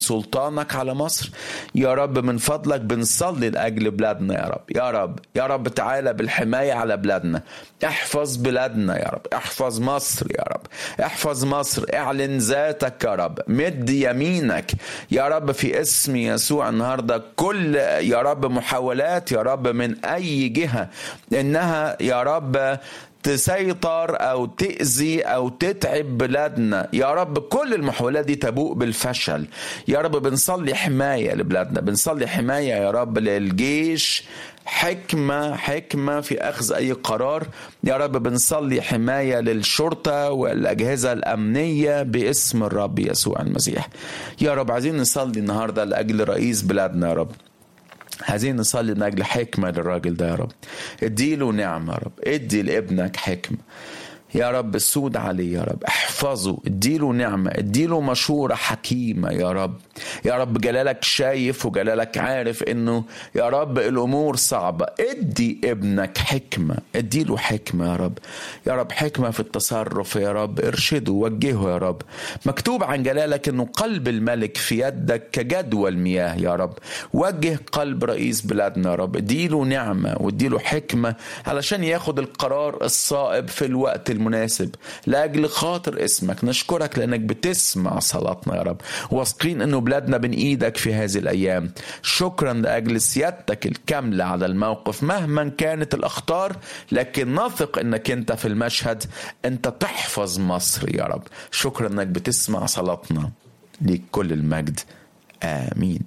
سلطانك على مصر يا رب من فضلك بنصلي لاجل بلادنا يا رب يا رب يا رب تعالى بالحمايه على بلادنا احفظ بلادنا يا رب احفظ مصر يا رب احفظ مصر اعلن ذاتك يا رب مد يمينك يا رب في اسم يسوع النهارده كل يا رب محاولات يا رب من اي جهه انها يا رب تسيطر او تاذي او تتعب بلادنا يا رب كل المحاولات دي تبوء بالفشل يا رب بنصلي حمايه لبلادنا بنصلي حمايه يا رب للجيش حكمة حكمة في أخذ أي قرار يا رب بنصلي حماية للشرطة والأجهزة الأمنية باسم الرب يسوع المسيح يا رب عايزين نصلي النهاردة لأجل رئيس بلادنا يا رب عايزين نصلي من اجل حكمه للراجل ده يا رب اديله نعمه يا رب ادي لابنك حكمه يا رب السود عليه يا رب احفظه اديله نعمة اديله مشورة حكيمة يا رب يا رب جلالك شايف وجلالك عارف انه يا رب الامور صعبة ادي ابنك حكمة اديله حكمة يا رب يا رب حكمة في التصرف يا رب ارشده وجهه يا رب مكتوب عن جلالك انه قلب الملك في يدك كجدوى المياه يا رب وجه قلب رئيس بلادنا يا رب اديله نعمة واديله حكمة علشان ياخد القرار الصائب في الوقت المناسب لاجل خاطر اسمك نشكرك لانك بتسمع صلاتنا يا رب واثقين انه بلادنا بين ايدك في هذه الايام شكرا لاجل سيادتك الكامله على الموقف مهما كانت الاخطار لكن نثق انك انت في المشهد انت تحفظ مصر يا رب شكرا انك بتسمع صلاتنا ليك كل المجد امين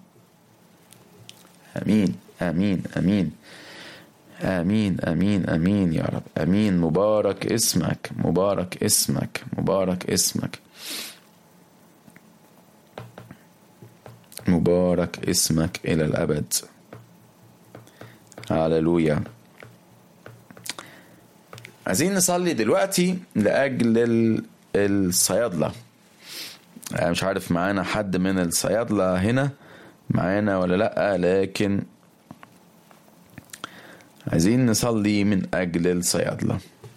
امين امين امين امين امين امين يا رب امين مبارك اسمك مبارك اسمك مبارك اسمك مبارك اسمك الى الابد هللويا عايزين نصلي دلوقتي لاجل الصيادله مش عارف معانا حد من الصيادله هنا معانا ولا لا لكن عايزين نصلي من أجل الصيادلة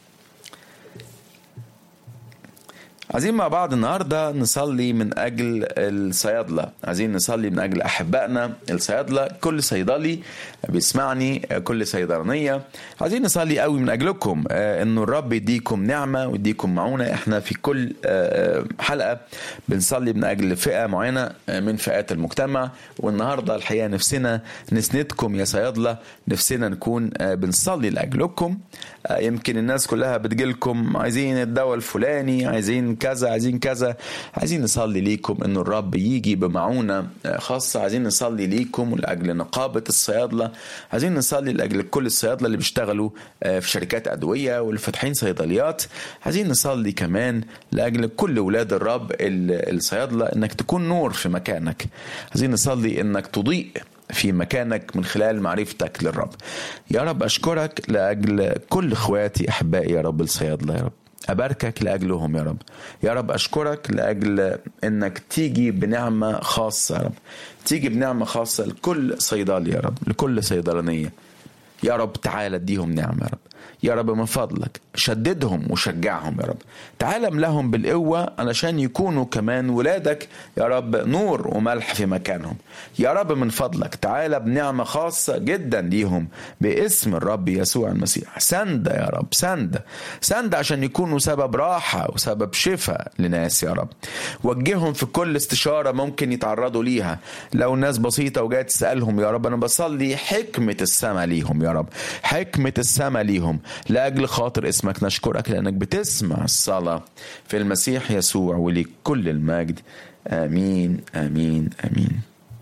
عايزين مع بعض النهاردة نصلي من أجل الصيادلة عايزين نصلي من أجل أحبائنا الصيادلة كل صيدلي بيسمعني كل صيدلانية عايزين نصلي قوي من أجلكم إنه الرب يديكم نعمة ويديكم معونة إحنا في كل حلقة بنصلي من أجل فئة معينة من فئات المجتمع والنهاردة الحقيقة نفسنا نسندكم يا صيادلة نفسنا نكون بنصلي لأجلكم يمكن الناس كلها بتجيلكم عايزين الدواء الفلاني عايزين كذا عايزين كذا عايزين نصلي ليكم انه الرب يجي بمعونة خاصة عايزين نصلي ليكم ولأجل نقابة الصيادلة عايزين نصلي لأجل كل الصيادلة اللي بيشتغلوا في شركات أدوية واللي فاتحين صيدليات عايزين نصلي كمان لأجل كل ولاد الرب الصيادلة انك تكون نور في مكانك عايزين نصلي انك تضيء في مكانك من خلال معرفتك للرب يا رب أشكرك لأجل كل إخواتي أحبائي يا رب الصيادلة يا رب أباركك لأجلهم يا رب يا رب أشكرك لأجل أنك تيجي بنعمة خاصة يا رب تيجي بنعمة خاصة لكل صيدلي يا رب لكل صيدلانية يا رب تعالى اديهم نعمة يا رب يا رب من فضلك شددهم وشجعهم يا رب تعال املاهم بالقوة علشان يكونوا كمان ولادك يا رب نور وملح في مكانهم يا رب من فضلك تعال بنعمة خاصة جدا ليهم باسم الرب يسوع المسيح سند يا رب سند سند عشان يكونوا سبب راحة وسبب شفاء لناس يا رب وجههم في كل استشارة ممكن يتعرضوا ليها لو ناس بسيطة وجاية تسألهم يا رب أنا بصلي حكمة السماء ليهم يا رب حكمة السماء ليهم لأجل خاطر اسمك نشكرك لأنك بتسمع الصلاة في المسيح يسوع وليك كل المجد آمين آمين آمين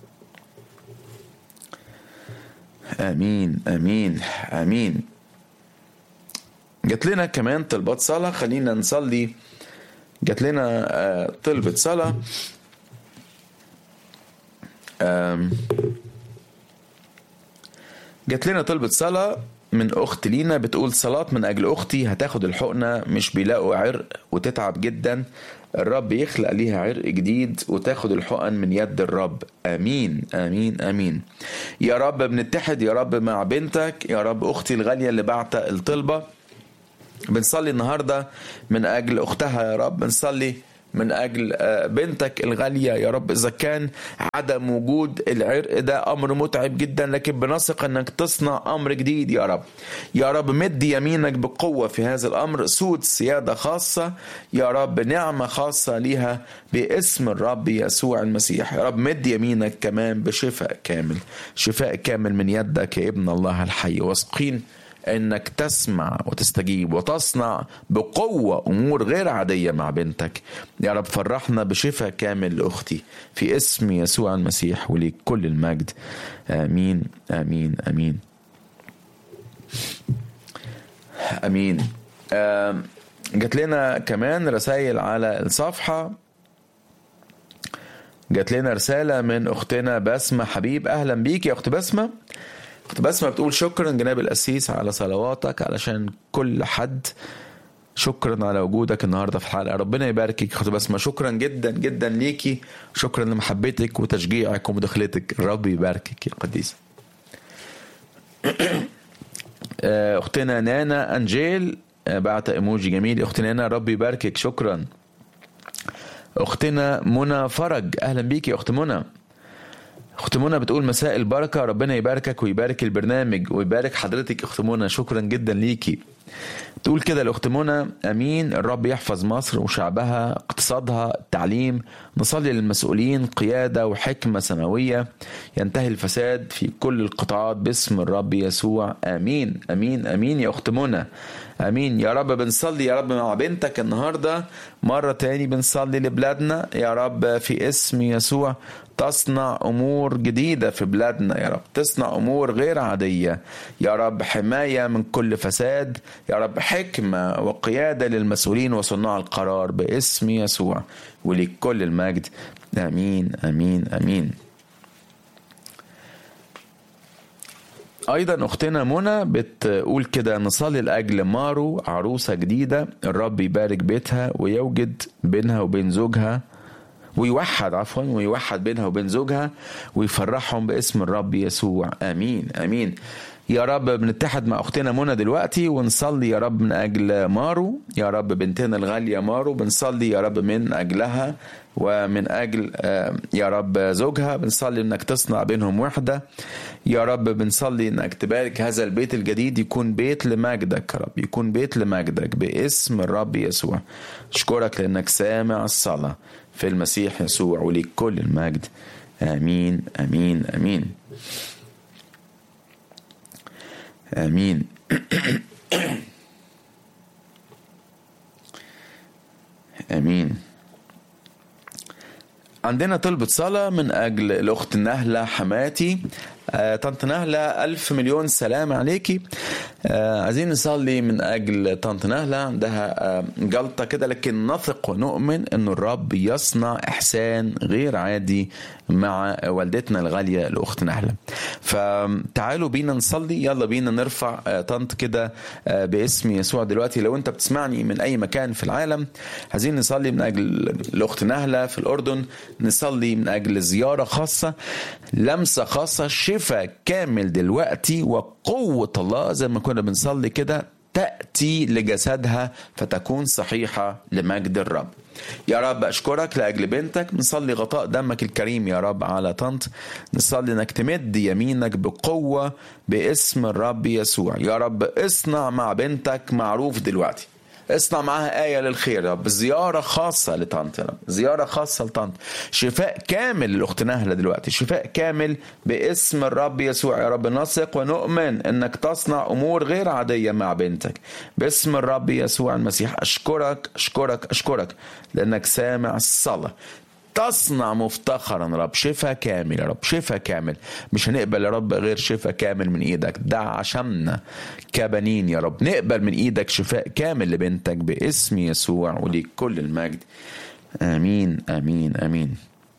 آمين آمين آمين جات لنا كمان طلبات صلاة خلينا نصلي جات لنا طلبة صلاة جات لنا طلبة صلاة من اخت لينا بتقول صلاة من اجل اختي هتاخد الحقنة مش بيلاقوا عرق وتتعب جدا الرب يخلق ليها عرق جديد وتاخد الحقن من يد الرب امين امين امين يا رب بنتحد يا رب مع بنتك يا رب اختي الغالية اللي بعت الطلبة بنصلي النهاردة من اجل اختها يا رب بنصلي من اجل بنتك الغاليه يا رب اذا كان عدم وجود العرق ده امر متعب جدا لكن بنثق انك تصنع امر جديد يا رب يا رب مد يمينك بقوه في هذا الامر سود سياده خاصه يا رب نعمه خاصه ليها باسم الرب يسوع المسيح يا رب مد يمينك كمان بشفاء كامل شفاء كامل من يدك يا ابن الله الحي واثقين انك تسمع وتستجيب وتصنع بقوه امور غير عاديه مع بنتك يا رب فرحنا بشفاء كامل لاختي في اسم يسوع المسيح وليك كل المجد امين امين امين امين جات لنا كمان رسائل على الصفحه جات لنا رساله من اختنا بسمه حبيب اهلا بيك يا اخت بسمه اخت بسمه بتقول شكرا جناب القسيس على صلواتك علشان كل حد شكرا على وجودك النهارده في الحلقه ربنا يباركك اخت بسمه شكرا جدا جدا ليكي شكرا لمحبتك وتشجيعك ومداخلتك الرب يباركك يا قديسه اختنا نانا انجيل بعت ايموجي جميل اختنا نانا رب يباركك شكرا اختنا منى فرج اهلا بيكي يا اخت منى اخت منى بتقول مساء البركه ربنا يباركك ويبارك البرنامج ويبارك حضرتك اخت منى شكرا جدا ليكي تقول كده لاخت منى امين الرب يحفظ مصر وشعبها اقتصادها التعليم نصلي للمسؤولين قياده وحكمه سماويه ينتهي الفساد في كل القطاعات باسم الرب يسوع امين امين امين يا اخت منى امين يا رب بنصلي يا رب مع بنتك النهارده مره تاني بنصلي لبلادنا يا رب في اسم يسوع تصنع امور جديده في بلادنا يا رب تصنع امور غير عاديه يا رب حمايه من كل فساد يا رب حكمه وقياده للمسؤولين وصناع القرار باسم يسوع وليك كل المجد امين امين امين ايضا اختنا منى بتقول كده نصلي لاجل مارو عروسه جديده الرب يبارك بيتها ويوجد بينها وبين زوجها ويوحد عفوا ويوحد بينها وبين زوجها ويفرحهم باسم الرب يسوع امين امين يا رب بنتحد مع اختنا منى دلوقتي ونصلي يا رب من اجل مارو يا رب بنتنا الغاليه مارو بنصلي يا رب من اجلها ومن اجل يا رب زوجها بنصلي انك تصنع بينهم وحده يا رب بنصلي انك تبارك هذا البيت الجديد يكون بيت لمجدك يا رب يكون بيت لمجدك باسم الرب يسوع اشكرك لانك سامع الصلاه في المسيح يسوع وليك كل المجد امين امين امين امين امين عندنا طلبة صلاة من أجل الأخت نهلة حماتي آه، طنط نهلة ألف مليون سلام عليكي آه، عايزين نصلي من أجل طنط نهلة عندها آه، جلطة كده لكن نثق ونؤمن أن الرب يصنع إحسان غير عادي مع والدتنا الغالية الأخت نهلة فتعالوا بينا نصلي يلا بينا نرفع طنط كده باسم يسوع دلوقتي لو أنت بتسمعني من أي مكان في العالم عايزين نصلي من أجل الأخت نهلة في الأردن نصلي من أجل زيارة خاصة لمسة خاصة شفاء كامل دلوقتي وقوة الله زي ما كنا بنصلي كده تأتي لجسدها فتكون صحيحة لمجد الرب يا رب أشكرك لأجل بنتك بنصلي غطاء دمك الكريم يا رب على طنط نصلي أنك تمد يمينك بقوة باسم الرب يسوع يا رب اصنع مع بنتك معروف دلوقتي اصنع معاها آية للخير يا رب زيارة خاصة لطنط يا رب زيارة خاصة لطنط شفاء كامل للأخت نهلة دلوقتي شفاء كامل باسم الرب يسوع يا رب نثق ونؤمن انك تصنع امور غير عادية مع بنتك باسم الرب يسوع المسيح اشكرك اشكرك اشكرك لانك سامع الصلاة تصنع مفتخرا يا رب شفاء كامل يا رب شفاء كامل مش هنقبل يا رب غير شفاء كامل من ايدك ده عشمنا كبنين يا رب نقبل من ايدك شفاء كامل لبنتك باسم يسوع وليك كل المجد امين امين امين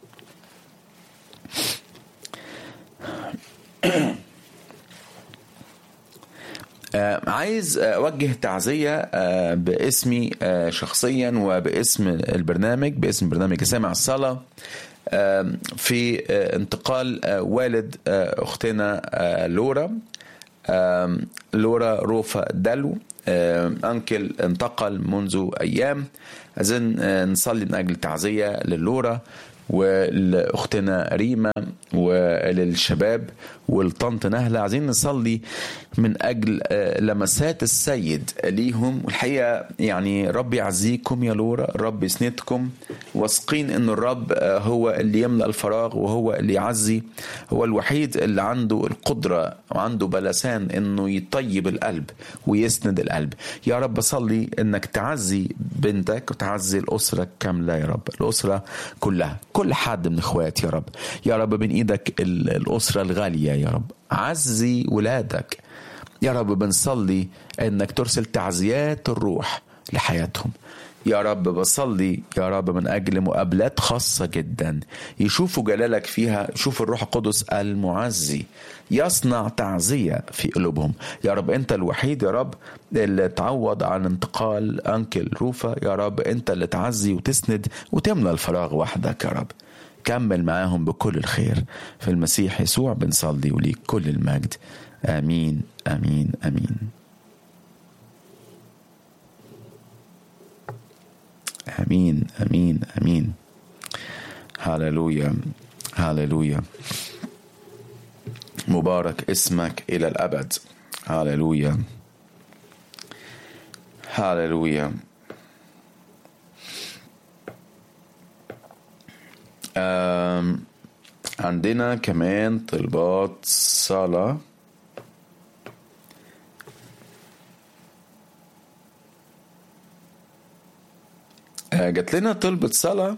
آه عايز اوجه تعزيه آه باسمي آه شخصيا وباسم البرنامج باسم برنامج سامع الصلاه في انتقال والد اختنا لورا لورا روفا دلو أنكل انتقل منذ أيام عايزين نصلي من أجل تعزية للورا ولأختنا ريما وللشباب والطنط نهلة عايزين نصلي من أجل لمسات السيد ليهم والحقيقة يعني رب يعزيكم يا لورا رب يسندكم واثقين أن الرب هو اللي يملأ الفراغ وهو اللي يعزي هو الوحيد اللي عنده القدرة وعنده بلسان أنه يطيب القلب ويسند القلب يا رب صلي أنك تعزي بنتك وتعزي الأسرة كاملة يا رب الأسرة كلها كل حد من اخواتي يا رب يا رب من ايدك الاسره الغاليه يا رب عزي ولادك يا رب بنصلي انك ترسل تعزيات الروح لحياتهم يا رب بصلي يا رب من اجل مقابلات خاصه جدا يشوفوا جلالك فيها يشوفوا الروح القدس المعزي يصنع تعزيه في قلوبهم يا رب انت الوحيد يا رب اللي تعوض عن انتقال انكل روفا يا رب انت اللي تعزي وتسند وتملى الفراغ وحدك يا رب كمل معاهم بكل الخير في المسيح يسوع بنصلي وليك كل المجد امين امين امين امين امين امين هللويا هللويا مبارك اسمك الى الابد هللويا هللويا عندنا كمان طلبات صلاة جات لنا طلبة صلاة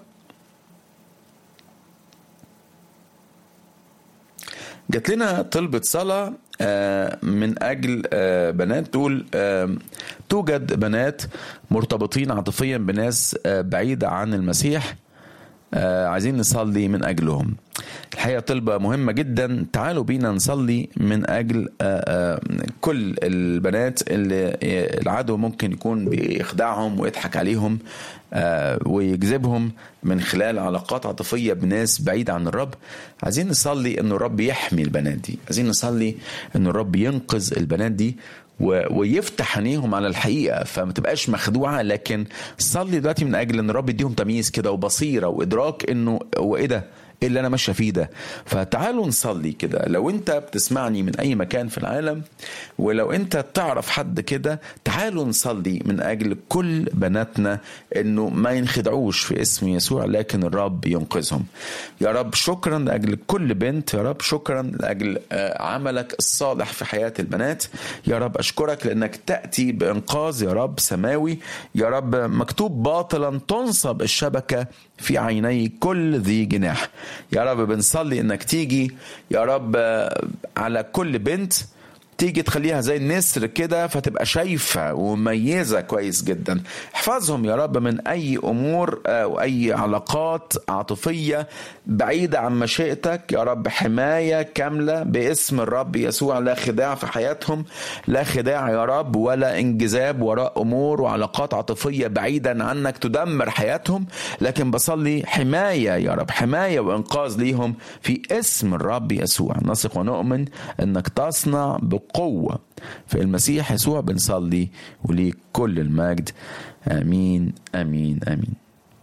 جات لنا طلبة صلاة من أجل بنات تقول توجد بنات مرتبطين عاطفيا بناس بعيدة عن المسيح عايزين نصلي من أجلهم الحقيقة طلبة مهمة جدا تعالوا بينا نصلي من أجل كل البنات اللي العدو ممكن يكون بيخدعهم ويضحك عليهم ويجذبهم من خلال علاقات عاطفية بناس بعيدة عن الرب عايزين نصلي أن الرب يحمي البنات دي عايزين نصلي أن الرب ينقذ البنات دي ويفتح عينيهم على الحقيقه فما تبقاش مخدوعه لكن صلي دلوقتي من اجل ان الرب يديهم تمييز كده وبصيره وادراك انه هو ايه ده ايه اللي انا ماشيه فيه ده فتعالوا نصلي كده لو انت بتسمعني من اي مكان في العالم ولو انت تعرف حد كده تعالوا نصلي من اجل كل بناتنا انه ما ينخدعوش في اسم يسوع لكن الرب ينقذهم يا رب شكرا لاجل كل بنت يا رب شكرا لاجل عملك الصالح في حياه البنات يا رب اشكرك لانك تاتي بانقاذ يا رب سماوي يا رب مكتوب باطلا تنصب الشبكه في عيني كل ذي جناح يا رب بنصلي انك تيجي يا رب على كل بنت تيجي تخليها زي النسر كده فتبقى شايفة ومميزة كويس جدا احفظهم يا رب من أي أمور أو أي علاقات عاطفية بعيدة عن مشيئتك يا رب حماية كاملة باسم الرب يسوع لا خداع في حياتهم لا خداع يا رب ولا انجذاب وراء أمور وعلاقات عاطفية بعيدا عنك تدمر حياتهم لكن بصلي حماية يا رب حماية وإنقاذ ليهم في اسم الرب يسوع نثق ونؤمن أنك تصنع بقوة في المسيح يسوع بنصلي وليك كل المجد آمين آمين آمين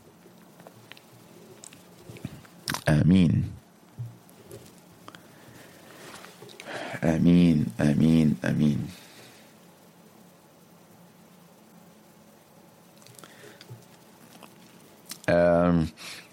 آمين آمين آمين آمين آم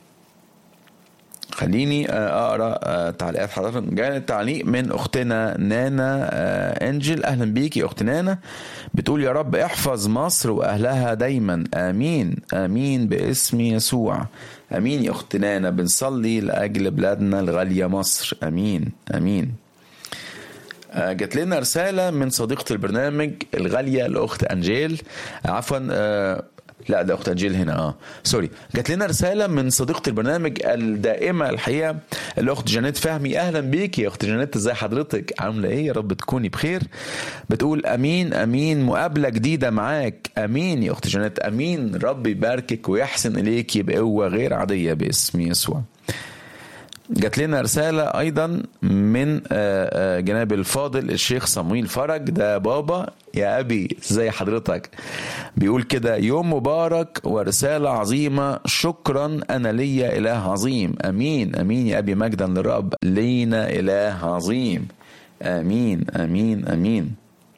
خليني اقرا تعليقات حضرتك جاء تعليق من اختنا نانا انجل اهلا بيكي اخت نانا بتقول يا رب احفظ مصر واهلها دايما امين امين باسم يسوع امين يا اخت نانا بنصلي لاجل بلادنا الغاليه مصر امين امين جات لنا رساله من صديقه البرنامج الغاليه الاخت انجيل عفوا لا ده اخت انجيل هنا اه سوري جات لنا رساله من صديقه البرنامج الدائمه الحقيقه الاخت جانيت فهمي اهلا بيك يا اخت جانيت ازي حضرتك عامله ايه يا رب تكوني بخير بتقول امين امين مقابله جديده معاك امين يا اخت جانيت امين رب يباركك ويحسن اليك بقوه غير عاديه باسم يسوع جات لنا رسالة أيضا من جناب الفاضل الشيخ صمويل فرج ده بابا يا أبي زي حضرتك بيقول كده يوم مبارك ورسالة عظيمة شكرا أنا ليا إله عظيم أمين أمين يا أبي مجدا للرب لينا إله عظيم آمين آمين آمين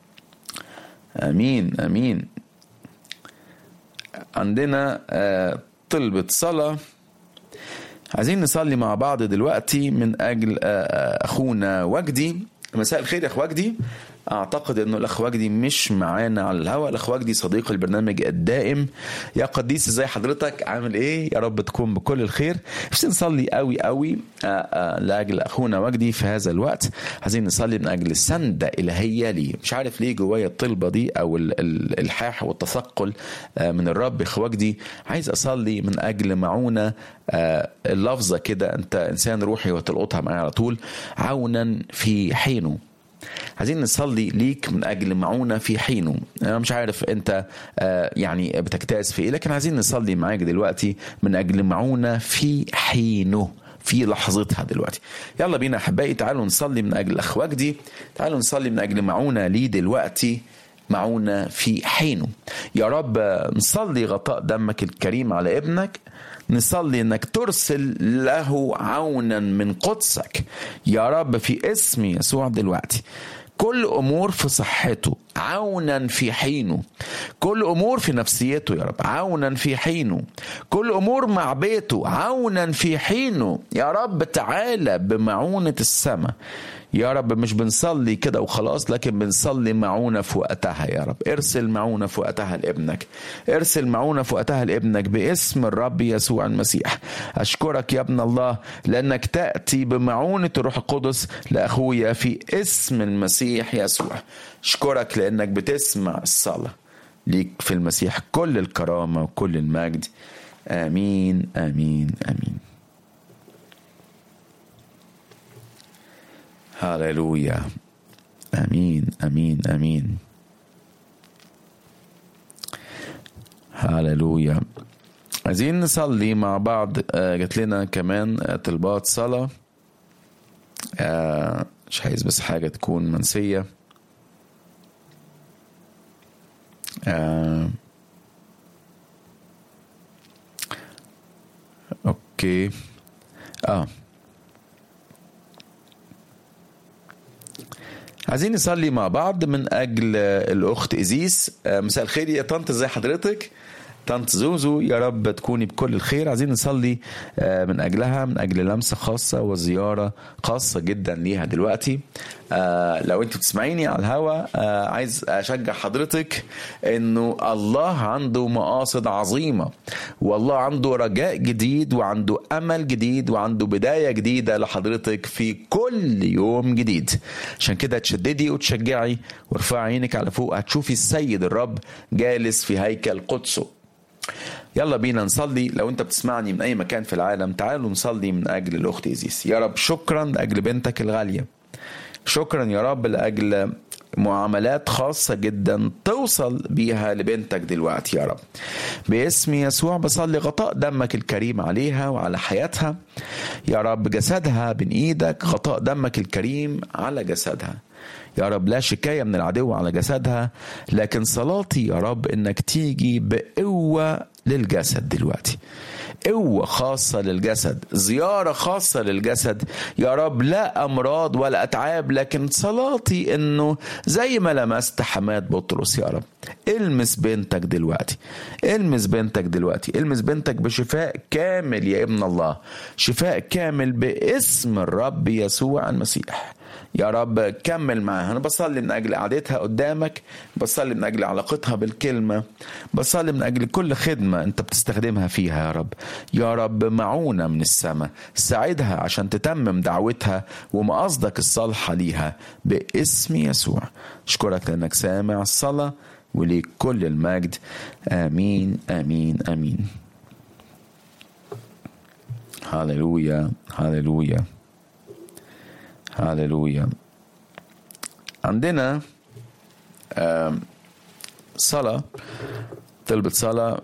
آمين آمين عندنا طلبة صلاة عايزين نصلي مع بعض دلوقتي من اجل اخونا وجدي مساء الخير يا اخ وجدي اعتقد انه الاخ وجدي مش معانا على الهواء الاخ وجدي صديق البرنامج الدائم يا قديس ازاي حضرتك عامل ايه يا رب تكون بكل الخير مش نصلي قوي قوي لاجل اخونا وجدي في هذا الوقت عايزين نصلي من اجل سندة الهيه لي مش عارف ليه جوايا الطلبه دي او الالحاح والتثقل من الرب اخ وجدي عايز اصلي من اجل معونه اللفظه كده انت انسان روحي وتلقطها معايا على طول عونا في حينه عايزين نصلي ليك من اجل معونه في حينه انا مش عارف انت يعني بتجتاز في ايه لكن عايزين نصلي معاك دلوقتي من اجل معونه في حينه في لحظتها دلوقتي يلا بينا احبائي تعالوا نصلي من اجل اخ وجدي تعالوا نصلي من اجل معونه ليه دلوقتي معونه في حينه يا رب نصلي غطاء دمك الكريم على ابنك نصلي انك ترسل له عونا من قدسك يا رب في اسم يسوع دلوقتي كل امور في صحته عونا في حينه كل امور في نفسيته يا رب عونا في حينه كل امور مع بيته عونا في حينه يا رب تعالى بمعونه السماء يا رب مش بنصلي كده وخلاص لكن بنصلي معونة في وقتها يا رب ارسل معونة في وقتها لابنك ارسل معونة في وقتها لابنك باسم الرب يسوع المسيح أشكرك يا ابن الله لأنك تأتي بمعونة الروح القدس لأخويا في اسم المسيح يسوع أشكرك لأنك بتسمع الصلاة ليك في المسيح كل الكرامة وكل المجد آمين آمين آمين هللويا امين امين امين هللويا عايزين نصلي مع بعض جات لنا كمان طلبات صلاة مش عايز بس حاجة تكون منسية اوكي اه عايزين نصلي مع بعض من اجل الاخت ازيس مساء الخير يا طنط ازي حضرتك طنط زوزو يا رب تكوني بكل الخير عايزين نصلي من اجلها من اجل لمسه خاصه وزياره خاصه جدا ليها دلوقتي لو انت بتسمعيني على الهوا عايز اشجع حضرتك انه الله عنده مقاصد عظيمه والله عنده رجاء جديد وعنده امل جديد وعنده بدايه جديده لحضرتك في كل يوم جديد عشان كده تشددي وتشجعي وارفعي عينك على فوق هتشوفي السيد الرب جالس في هيكل قدسه يلا بينا نصلي لو انت بتسمعني من اي مكان في العالم تعالوا نصلي من اجل الاخت ايزيس يا رب شكرا لاجل بنتك الغاليه شكرا يا رب لاجل معاملات خاصة جدا توصل بيها لبنتك دلوقتي يا رب باسم يسوع بصلي غطاء دمك الكريم عليها وعلى حياتها يا رب جسدها بين ايدك غطاء دمك الكريم على جسدها يا رب لا شكاية من العدو على جسدها لكن صلاتي يا رب انك تيجي بقوة للجسد دلوقتي قوة خاصة للجسد زيارة خاصة للجسد يا رب لا أمراض ولا أتعاب لكن صلاتي أنه زي ما لمست حماد بطرس يا رب المس بنتك دلوقتي المس بنتك دلوقتي المس بنتك بشفاء كامل يا ابن الله شفاء كامل باسم الرب يسوع المسيح يا رب كمل معاها انا بصلي من اجل قعدتها قدامك بصلي من اجل علاقتها بالكلمه بصلي من اجل كل خدمه انت بتستخدمها فيها يا رب يا رب معونه من السماء ساعدها عشان تتمم دعوتها ومقاصدك الصالحه ليها باسم يسوع اشكرك لانك سامع الصلاه وليك كل المجد امين امين امين هللويا هللويا هللويا عندنا صلاة طلبة صلاة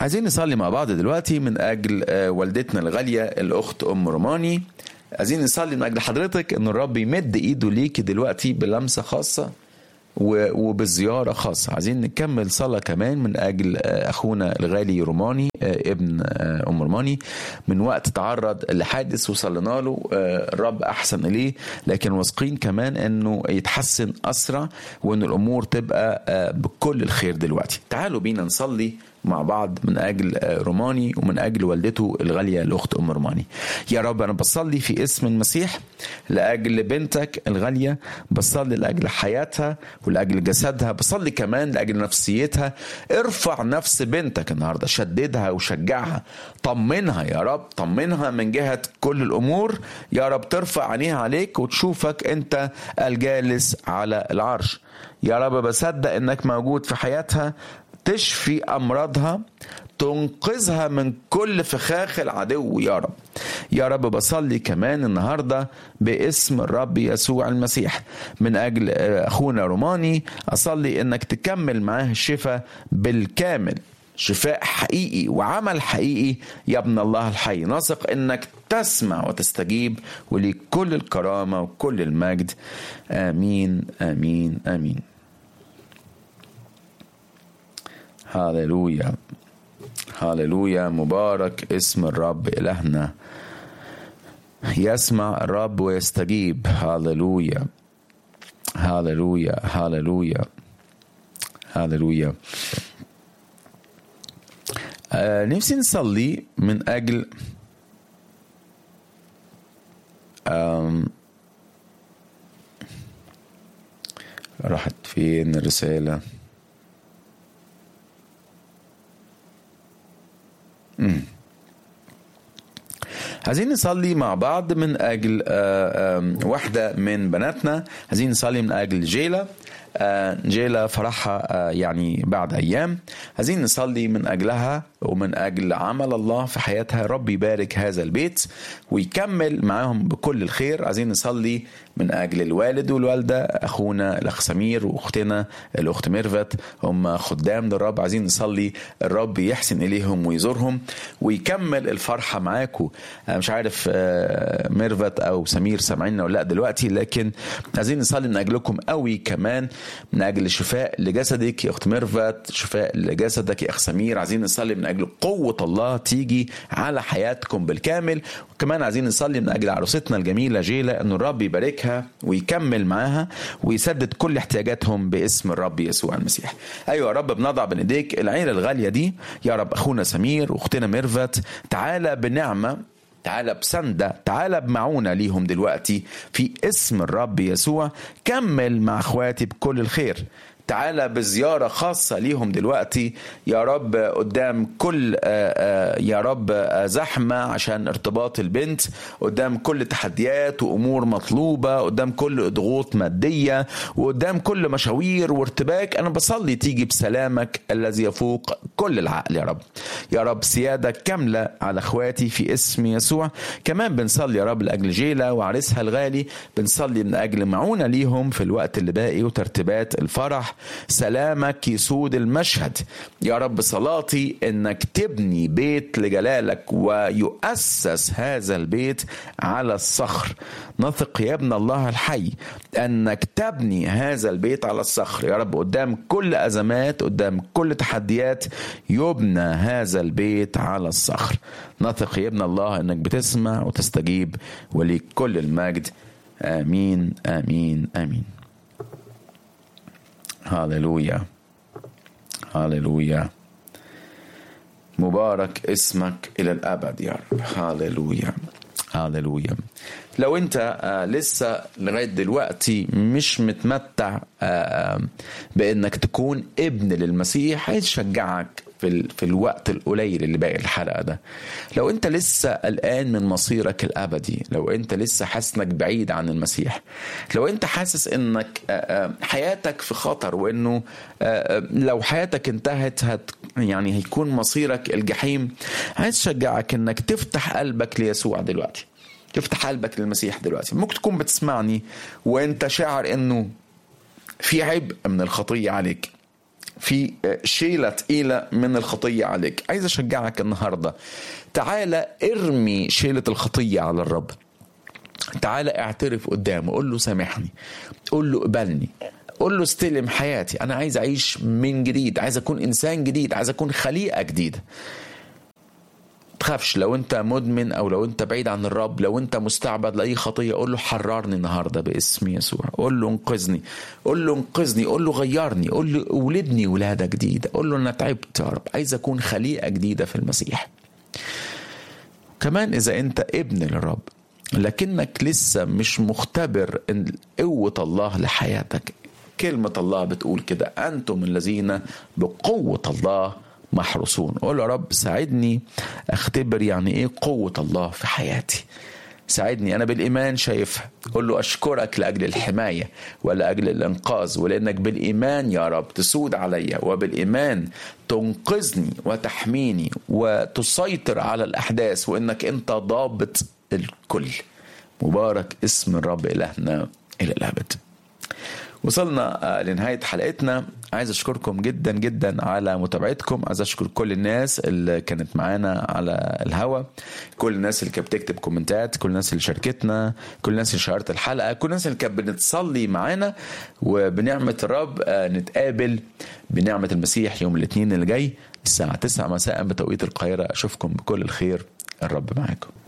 عايزين نصلي مع بعض دلوقتي من اجل والدتنا الغاليه الاخت ام روماني عايزين نصلي من اجل حضرتك ان الرب يمد ايده ليكي دلوقتي بلمسه خاصه وبالزيارة خاصة عايزين نكمل صلاة كمان من أجل أخونا الغالي روماني ابن أم روماني من وقت تعرض لحادث وصلنا له الرب أحسن إليه لكن واثقين كمان أنه يتحسن أسرع وأن الأمور تبقى بكل الخير دلوقتي تعالوا بينا نصلي مع بعض من اجل روماني ومن اجل والدته الغاليه الاخت ام روماني يا رب انا بصلي في اسم المسيح لاجل بنتك الغاليه بصلي لاجل حياتها ولاجل جسدها بصلي كمان لاجل نفسيتها ارفع نفس بنتك النهارده شددها وشجعها طمنها يا رب طمنها من جهه كل الامور يا رب ترفع عينيها عليك وتشوفك انت الجالس على العرش يا رب بصدق انك موجود في حياتها تشفي امراضها تنقذها من كل فخاخ العدو يا رب يا رب بصلي كمان النهارده باسم الرب يسوع المسيح من اجل اخونا روماني اصلي انك تكمل معاه الشفاء بالكامل شفاء حقيقي وعمل حقيقي يا ابن الله الحي نثق انك تسمع وتستجيب وليك كل الكرامه وكل المجد امين امين امين هاللويا هاللويا مبارك اسم الرب إلهنا يسمع الرب ويستجيب هاللويا هاللويا هاللويا هاللويا آه نفسي نصلي من أجل آم راحت فين الرسالة مم. عايزين نصلي مع بعض من اجل واحده من بناتنا عايزين نصلي من اجل جيلا جيلا فرحها يعني بعد ايام عايزين نصلي من اجلها ومن اجل عمل الله في حياتها رب يبارك هذا البيت ويكمل معاهم بكل الخير عايزين نصلي من اجل الوالد والوالده اخونا الاخ سمير واختنا الاخت ميرفت هم خدام للرب عايزين نصلي الرب يحسن اليهم ويزورهم ويكمل الفرحه معاكم مش عارف ميرفت او سمير سامعيننا ولا لا دلوقتي لكن عايزين نصلي من اجلكم قوي كمان من اجل شفاء لجسدك يا اخت ميرفت شفاء لجسدك يا اخ سمير عايزين نصلي من اجل قوه الله تيجي على حياتكم بالكامل وكمان عايزين نصلي من اجل عروستنا الجميله جيلا ان الرب يباركها ويكمل معاها ويسدد كل احتياجاتهم باسم الرب يسوع المسيح ايوه يا رب بنضع بين ايديك العيله الغاليه دي يا رب اخونا سمير واختنا ميرفت تعالى بنعمه تعالى بسندة تعالى بمعونة ليهم دلوقتي في اسم الرب يسوع كمل مع اخواتي بكل الخير تعالى بزيارة خاصة ليهم دلوقتي يا رب قدام كل يا رب زحمة عشان ارتباط البنت قدام كل تحديات وأمور مطلوبة قدام كل ضغوط مادية وقدام كل مشاوير وارتباك أنا بصلي تيجي بسلامك الذي يفوق كل العقل يا رب يا رب سيادة كاملة على اخواتي في اسم يسوع كمان بنصلي يا رب لأجل جيلا وعريسها الغالي بنصلي من أجل معونة ليهم في الوقت اللي باقي وترتيبات الفرح سلامك يسود المشهد يا رب صلاتي انك تبني بيت لجلالك ويؤسس هذا البيت على الصخر نثق يا ابن الله الحي انك تبني هذا البيت على الصخر يا رب قدام كل ازمات قدام كل تحديات يبنى هذا البيت على الصخر نثق يا ابن الله انك بتسمع وتستجيب وليك كل المجد امين امين امين هاللويا هاللويا مبارك اسمك الى الابد يا رب هاللويا هاللويا لو انت آه لسه لغايه دلوقتي مش متمتع آه بانك تكون ابن للمسيح عايز اشجعك في, في الوقت القليل اللي باقي الحلقه ده لو انت لسه قلقان من مصيرك الابدي لو انت لسه حاسس انك بعيد عن المسيح لو انت حاسس انك حياتك في خطر وانه لو حياتك انتهت هت يعني هيكون مصيرك الجحيم عايز اشجعك انك تفتح قلبك ليسوع دلوقتي تفتح قلبك للمسيح دلوقتي ممكن تكون بتسمعني وانت شاعر انه في عبء من الخطيه عليك في شيلة تقيلة من الخطية عليك عايز أشجعك النهاردة تعالى ارمي شيلة الخطية على الرب تعالى اعترف قدامه قول له سامحني قول له قبلني قول له استلم حياتي انا عايز اعيش من جديد عايز اكون انسان جديد عايز اكون خليقه جديده تخافش لو انت مدمن او لو انت بعيد عن الرب لو انت مستعبد لاي خطيه قول له حررني النهارده باسم يسوع قول له انقذني قول له انقذني قول له غيرني قول له ولدني ولاده جديده قول له انا تعبت يا رب عايز اكون خليقه جديده في المسيح كمان اذا انت ابن للرب لكنك لسه مش مختبر قوه الله لحياتك كلمه الله بتقول كده انتم الذين بقوه الله محروسون قول يا رب ساعدني اختبر يعني ايه قوة الله في حياتي ساعدني انا بالايمان شايفها قول له اشكرك لاجل الحمايه ولاجل الانقاذ ولانك بالايمان يا رب تسود عليا وبالايمان تنقذني وتحميني وتسيطر على الاحداث وانك انت ضابط الكل مبارك اسم الرب الهنا الى الابد وصلنا لنهاية حلقتنا عايز أشكركم جدا جدا على متابعتكم عايز أشكر كل الناس اللي كانت معانا على الهوا كل الناس اللي كانت بتكتب كومنتات كل الناس اللي شاركتنا كل الناس اللي شاركت الحلقة كل الناس اللي كانت بنتصلي معانا وبنعمة الرب نتقابل بنعمة المسيح يوم الاثنين اللي جاي الساعة 9 مساء بتوقيت القاهرة أشوفكم بكل الخير الرب معاكم